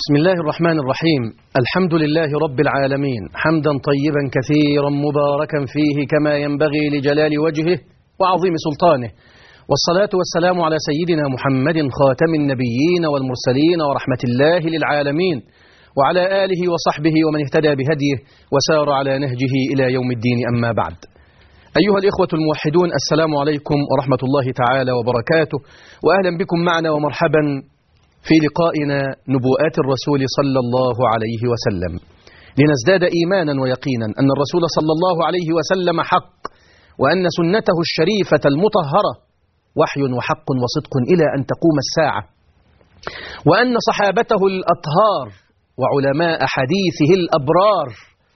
بسم الله الرحمن الرحيم الحمد لله رب العالمين حمدا طيبا كثيرا مباركا فيه كما ينبغي لجلال وجهه وعظيم سلطانه والصلاة والسلام على سيدنا محمد خاتم النبيين والمرسلين ورحمة الله للعالمين وعلى آله وصحبه ومن اهتدى بهديه وسار على نهجه إلى يوم الدين أما بعد أيها الإخوة الموحدون السلام عليكم ورحمة الله تعالى وبركاته وأهلا بكم معنا ومرحبا في لقائنا نبوءات الرسول صلى الله عليه وسلم لنزداد إيمانا ويقينا أن الرسول صلى الله عليه وسلم حق وأن سنته الشريفة المطهرة وحي وحق وصدق إلى أن تقوم الساعة وأن صحابته الأطهار وعلماء حديثه الأبرار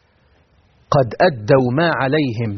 قد أدوا ما عليهم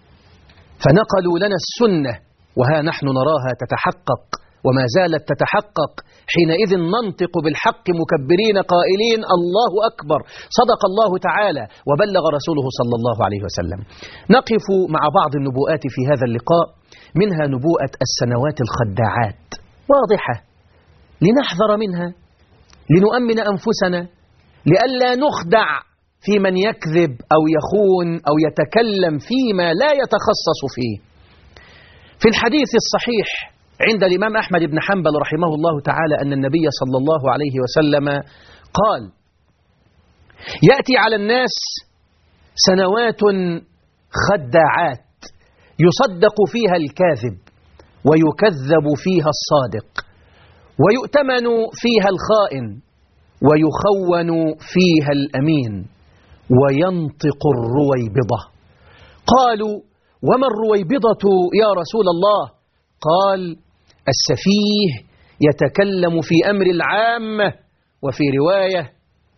فنقلوا لنا السنة وها نحن نراها تتحقق وما زالت تتحقق حينئذ ننطق بالحق مكبرين قائلين الله أكبر صدق الله تعالى وبلغ رسوله صلى الله عليه وسلم نقف مع بعض النبوءات في هذا اللقاء منها نبوءة السنوات الخداعات واضحة لنحذر منها لنؤمن أنفسنا لئلا نخدع في من يكذب أو يخون أو يتكلم فيما لا يتخصص فيه في الحديث الصحيح عند الإمام أحمد بن حنبل رحمه الله تعالى أن النبي صلى الله عليه وسلم قال يأتي على الناس سنوات خداعات يصدق فيها الكاذب ويكذب فيها الصادق ويؤتمن فيها الخائن ويخون فيها الأمين وينطق الرويبضة قالوا وما الرويبضة يا رسول الله قال السفيه يتكلم في أمر العامة وفي رواية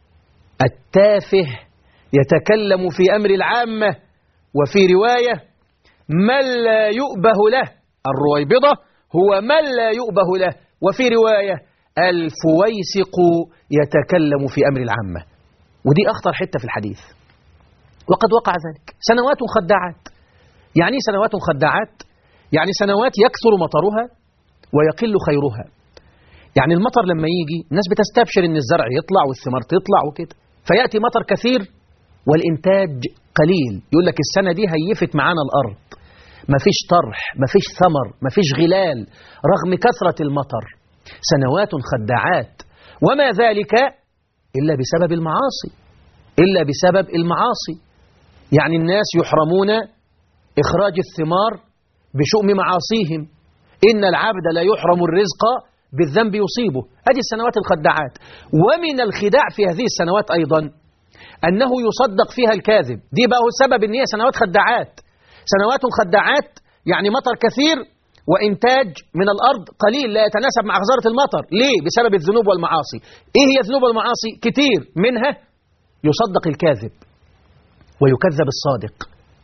التافه يتكلم في أمر العامة وفي رواية من لا يؤبه له الرويبضة هو من لا يؤبه له وفي رواية الفويسق يتكلم في أمر العامة ودي أخطر حتة في الحديث وقد وقع ذلك سنوات خداعات يعني سنوات خداعات يعني سنوات يكثر مطرها ويقل خيرها يعني المطر لما يجي الناس بتستبشر ان الزرع يطلع والثمار تطلع وكده فيأتي مطر كثير والإنتاج قليل يقول لك السنة دي هيفت معانا الأرض مفيش طرح مفيش ثمر مفيش غلال رغم كثرة المطر سنوات خداعات وما ذلك إلا بسبب المعاصي إلا بسبب المعاصي يعني الناس يحرمون إخراج الثمار بشؤم معاصيهم إن العبد لا يحرم الرزق بالذنب يصيبه هذه السنوات الخداعات ومن الخداع في هذه السنوات أيضا أنه يصدق فيها الكاذب دي بقى هو السبب أن هي سنوات خداعات سنوات خداعات يعني مطر كثير وإنتاج من الأرض قليل لا يتناسب مع غزارة المطر ليه؟ بسبب الذنوب والمعاصي إيه هي الذنوب والمعاصي؟ كتير منها يصدق الكاذب ويكذب الصادق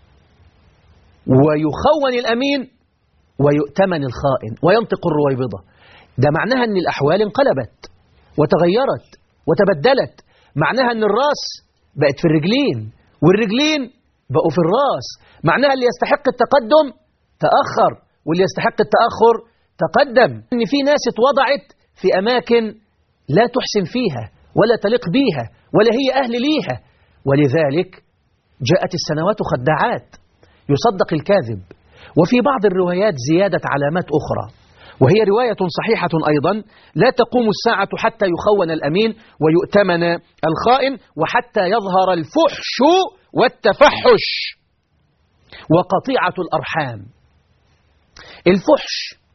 ويخون الأمين ويؤتمن الخائن وينطق الرويبضة ده معناها أن الأحوال انقلبت وتغيرت وتبدلت معناها أن الراس بقت في الرجلين والرجلين بقوا في الراس معناها اللي يستحق التقدم تأخر واللي يستحق التأخر تقدم أن في ناس اتوضعت في أماكن لا تحسن فيها ولا تليق بيها ولا هي أهل ليها ولذلك جاءت السنوات خداعات يصدق الكاذب وفي بعض الروايات زيادة علامات أخرى وهي رواية صحيحة أيضا لا تقوم الساعة حتى يخون الأمين ويؤتمن الخائن وحتى يظهر الفحش والتفحش وقطيعة الأرحام الفحش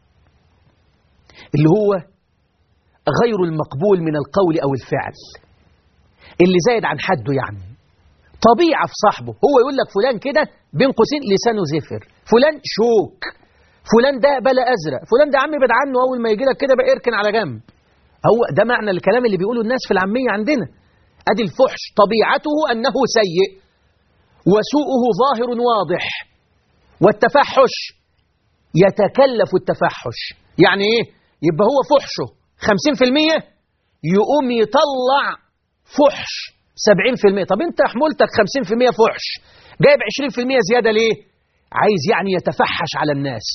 اللي هو غير المقبول من القول أو الفعل اللي زايد عن حده يعني طبيعة في صاحبه هو يقول لك فلان كده بين قوسين لسانه زفر فلان شوك فلان ده بلا أزرق فلان ده عم ابعد عنه أول ما يجي لك كده بقى اركن على جنب هو ده معنى الكلام اللي بيقوله الناس في العامية عندنا أدي الفحش طبيعته أنه سيء وسوءه ظاهر واضح والتفحش يتكلف التفحش يعني ايه يبقى هو فحشه 50% يقوم يطلع فحش 70% طب انت حمولتك 50% فحش جايب 20% زيادة ليه عايز يعني يتفحش على الناس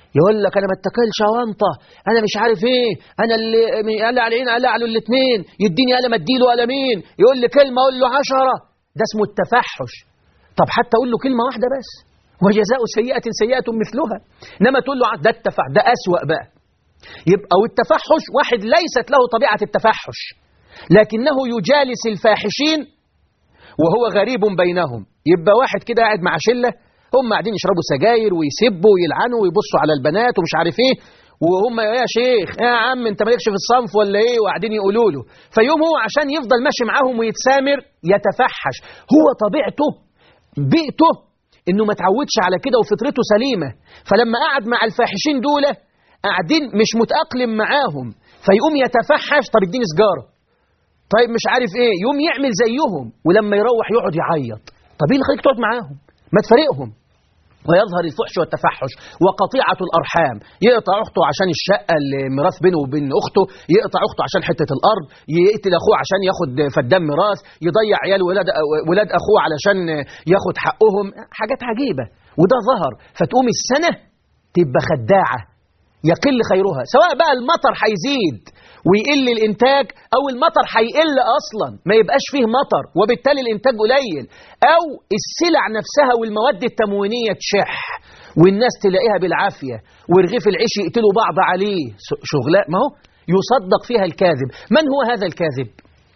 يقول لك انا ما اتكلش وانطه انا مش عارف ايه انا اللي قال على العين قال على الاثنين يديني قلم اديله قلمين يقول لي كلمه اقول له عشرة ده اسمه التفحش طب حتى اقول له كلمه واحده بس وجزاء سيئه سيئه مثلها انما تقول له ده التفح ده اسوأ بقى يبقى والتفحش واحد ليست له طبيعه التفحش لكنه يجالس الفاحشين وهو غريب بينهم يبقى واحد كده قاعد مع شله هم قاعدين يشربوا سجاير ويسبوا ويلعنوا ويبصوا على البنات ومش عارف ايه وهم يا شيخ يا عم انت مالكش في الصنف ولا ايه وقاعدين يقولوا له فيوم هو عشان يفضل ماشي معاهم ويتسامر يتفحش هو طبيعته بيئته انه ما تعودش على كده وفطرته سليمه فلما قعد مع الفاحشين دول قاعدين مش متاقلم معاهم فيقوم يتفحش طب اديني سجاره طيب مش عارف ايه يقوم يعمل زيهم ولما يروح يقعد يعيط طب ايه اللي خليك تقعد معاهم ما تفارقهم ويظهر الفحش والتفحش وقطيعة الأرحام يقطع أخته عشان الشقة اللي ميراث بينه وبين أخته يقطع أخته عشان حتة الأرض يقتل أخوه عشان ياخد فدان ميراث يضيع عيال ولاد, ولاد أخوه علشان ياخد حقهم حاجات عجيبة وده ظهر فتقوم السنة تبقى خداعة يقل خيرها سواء بقى المطر هيزيد ويقل الانتاج او المطر هيقل اصلا ما يبقاش فيه مطر وبالتالي الانتاج قليل او السلع نفسها والمواد التموينيه تشح والناس تلاقيها بالعافيه ورغيف العيش يقتلوا بعض عليه شغلاء ما هو يصدق فيها الكاذب من هو هذا الكاذب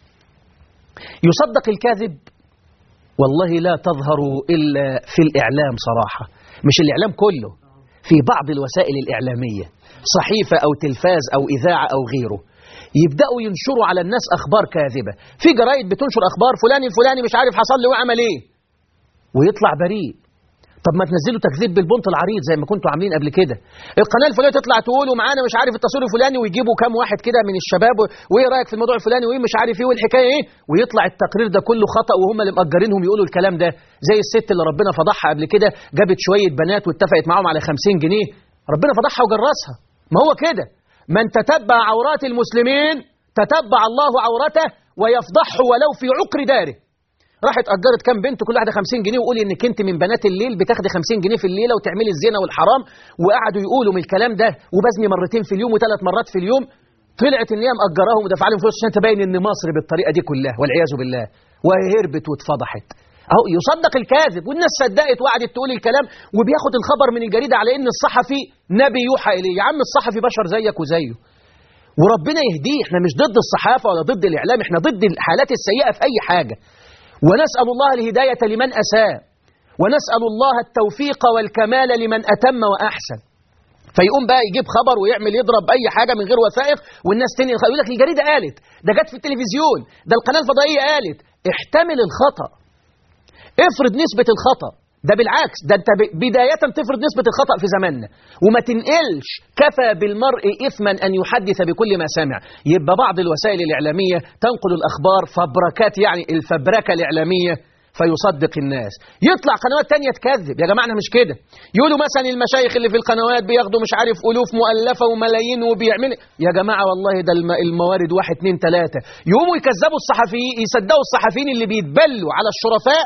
يصدق الكاذب والله لا تظهر الا في الاعلام صراحه مش الاعلام كله في بعض الوسائل الاعلاميه صحيفه او تلفاز او اذاعه او غيره يبداوا ينشروا على الناس اخبار كاذبه في جرايد بتنشر اخبار فلان الفلاني مش عارف حصل له وعمل ايه ويطلع بريء طب ما تنزلوا تكذيب بالبنط العريض زي ما كنتوا عاملين قبل كده القناه الفلانيه تطلع تقول ومعانا مش عارف التصوير الفلاني ويجيبوا كام واحد كده من الشباب وايه رايك في الموضوع الفلاني وايه مش عارف ايه والحكايه ايه ويطلع التقرير ده كله خطا وهم اللي مأجرينهم يقولوا الكلام ده زي الست اللي ربنا فضحها قبل كده جابت شويه بنات واتفقت معاهم على 50 جنيه ربنا فضحها وجرسها ما هو كده من تتبع عورات المسلمين تتبع الله عورته ويفضحه ولو في عقر داره راحت اجرت كام بنت كل واحده 50 جنيه وقولي انك انت من بنات الليل بتاخدي 50 جنيه في الليله وتعملي الزنا والحرام وقعدوا يقولوا من الكلام ده وبزني مرتين في اليوم وثلاث مرات في اليوم طلعت ان هي مأجراهم ودفع لهم فلوس عشان تبين ان مصر بالطريقه دي كلها والعياذ بالله وهي هربت واتفضحت اهو يصدق الكاذب والناس صدقت وقعدت تقول الكلام وبياخد الخبر من الجريده على ان الصحفي نبي يوحى اليه يا عم الصحفي بشر زيك وزيه وربنا يهديه احنا مش ضد الصحافة ولا ضد الإعلام احنا ضد الحالات السيئة في أي حاجة ونسأل الله الهداية لمن أساء ونسأل الله التوفيق والكمال لمن أتم وأحسن فيقوم بقى يجيب خبر ويعمل يضرب أي حاجة من غير وثائق والناس تنقل يقول لك الجريدة قالت ده جت في التلفزيون ده القناة الفضائية قالت احتمل الخطأ افرض نسبة الخطأ ده بالعكس ده انت بداية تفرض نسبة الخطأ في زماننا وما تنقلش كفى بالمرء إثما أن يحدث بكل ما سمع يبقى بعض الوسائل الإعلامية تنقل الأخبار فبركات يعني الفبركة الإعلامية فيصدق الناس يطلع قنوات تانية تكذب يا جماعة مش كده يقولوا مثلا المشايخ اللي في القنوات بياخدوا مش عارف ألوف مؤلفة وملايين وبيعملوا يا جماعة والله ده الموارد واحد اتنين تلاتة يقوموا يكذبوا الصحفيين يصدقوا الصحفيين اللي بيتبلوا على الشرفاء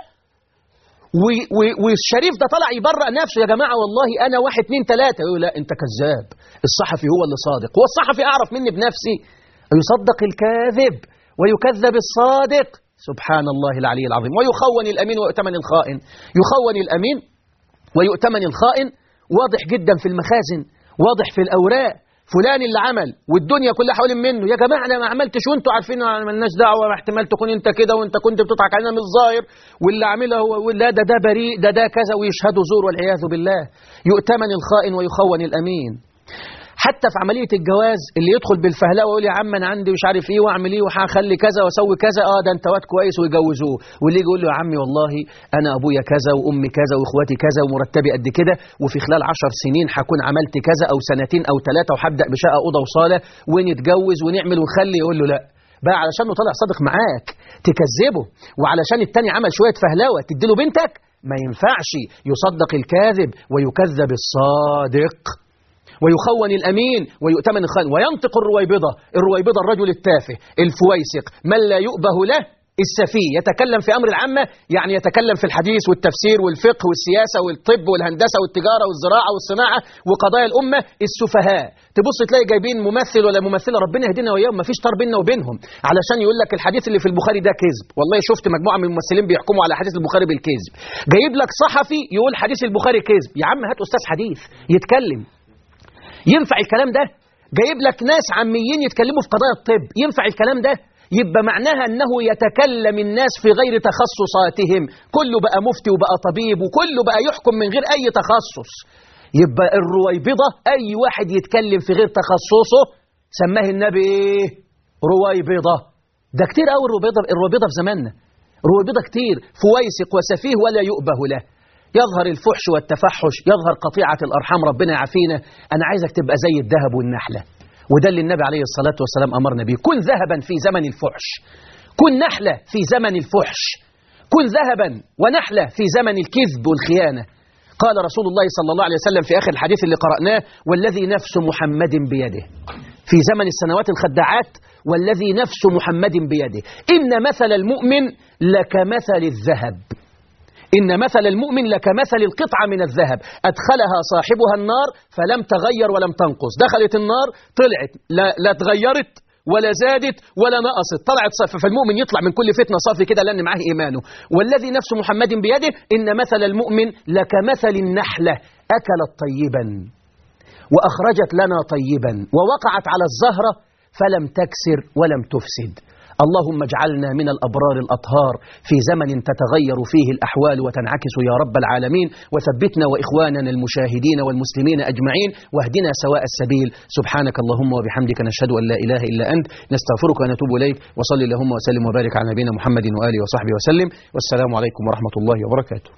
والشريف ده طلع يبرأ نفسه يا جماعة والله أنا واحد اتنين تلاتة يقول لا أنت كذاب الصحفي هو اللي صادق هو الصحفي أعرف مني بنفسي يصدق الكاذب ويكذب الصادق سبحان الله العلي العظيم ويخون الأمين ويؤتمن الخائن يخون الأمين ويؤتمن الخائن واضح جدا في المخازن واضح في الأوراق فلان اللي عمل والدنيا كلها حوالين منه يا جماعه انا ما عملتش وانتوا عارفين ما لناش دعوه احتمال تكون انت كده وانت كنت بتضحك علينا من الظاهر واللي عاملها هو لا ده ده بريء ده ده كذا ويشهدوا زور والعياذ بالله يؤتمن الخائن ويخون الامين حتى في عملية الجواز اللي يدخل بالفهلاوه ويقول يا عم أنا عندي مش عارف إيه وأعمل إيه وهخلي كذا وأسوي كذا أه ده أنت واد كويس ويجوزوه واللي يجي يقول له يا عمي والله أنا أبويا كذا وأمي كذا وإخواتي كذا ومرتبي قد كده وفي خلال عشر سنين هكون عملت كذا أو سنتين أو ثلاثة وهبدأ بشقة أوضة وصالة ونتجوز ونعمل ونخلي يقول له لأ بقى علشان طلع صادق معاك تكذبه وعلشان التاني عمل شوية فهلاوة تديله بنتك ما ينفعش يصدق الكاذب ويكذب الصادق ويخون الأمين ويؤتمن الخائن وينطق الرويبضة الرويبضة الرجل التافه الفويسق من لا يؤبه له السفي يتكلم في أمر العامة يعني يتكلم في الحديث والتفسير والفقه والسياسة والطب والهندسة والتجارة والزراعة والصناعة وقضايا الأمة السفهاء تبص تلاقي جايبين ممثل ولا ممثلة ربنا يهدينا وإياهم مفيش طار بيننا وبينهم علشان يقول لك الحديث اللي في البخاري ده كذب والله شفت مجموعة من الممثلين بيحكموا على حديث البخاري بالكذب جايب لك صحفي يقول حديث البخاري كذب يا عم هات أستاذ حديث يتكلم ينفع الكلام ده جايب لك ناس عاميين يتكلموا في قضايا الطب ينفع الكلام ده يبقى معناها أنه يتكلم الناس في غير تخصصاتهم كله بقى مفتي وبقى طبيب وكله بقى يحكم من غير أي تخصص يبقى الرويبضة أي واحد يتكلم في غير تخصصه سماه النبي إيه؟ رويبضة ده كتير قوي الرويبضة الرويبضة في زماننا رويبضة كتير فويسق وسفيه ولا يؤبه له يظهر الفحش والتفحش يظهر قطيعة الأرحام ربنا يعافينا أنا عايزك تبقى زي الذهب والنحلة وده اللي النبي عليه الصلاة والسلام أمرنا به كن ذهبا في زمن الفحش كن نحلة في زمن الفحش كن ذهبا ونحلة في زمن الكذب والخيانة قال رسول الله صلى الله عليه وسلم في آخر الحديث اللي قرأناه والذي نفس محمد بيده في زمن السنوات الخداعات والذي نفس محمد بيده إن مثل المؤمن لكمثل الذهب إن مثل المؤمن لكمثل القطعة من الذهب أدخلها صاحبها النار فلم تغير ولم تنقص دخلت النار طلعت لا, لا تغيرت ولا زادت ولا نقصت طلعت صافي فالمؤمن يطلع من كل فتنة صافي كده لأن معاه إيمانه والذي نفس محمد بيده إن مثل المؤمن لكمثل النحلة أكلت طيبا وأخرجت لنا طيبا ووقعت على الزهرة فلم تكسر ولم تفسد اللهم اجعلنا من الأبرار الأطهار في زمن تتغير فيه الأحوال وتنعكس يا رب العالمين وثبتنا وإخواننا المشاهدين والمسلمين أجمعين واهدنا سواء السبيل سبحانك اللهم وبحمدك نشهد أن لا إله إلا أنت نستغفرك ونتوب إليك وصل اللهم وسلم وبارك على نبينا محمد وآله وصحبه وسلم والسلام عليكم ورحمة الله وبركاته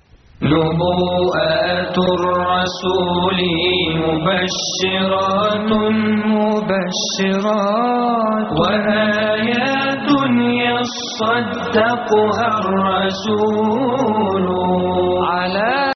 نبوءات الرسول مبشرات مبشرات وآيات يصدقها الرسول على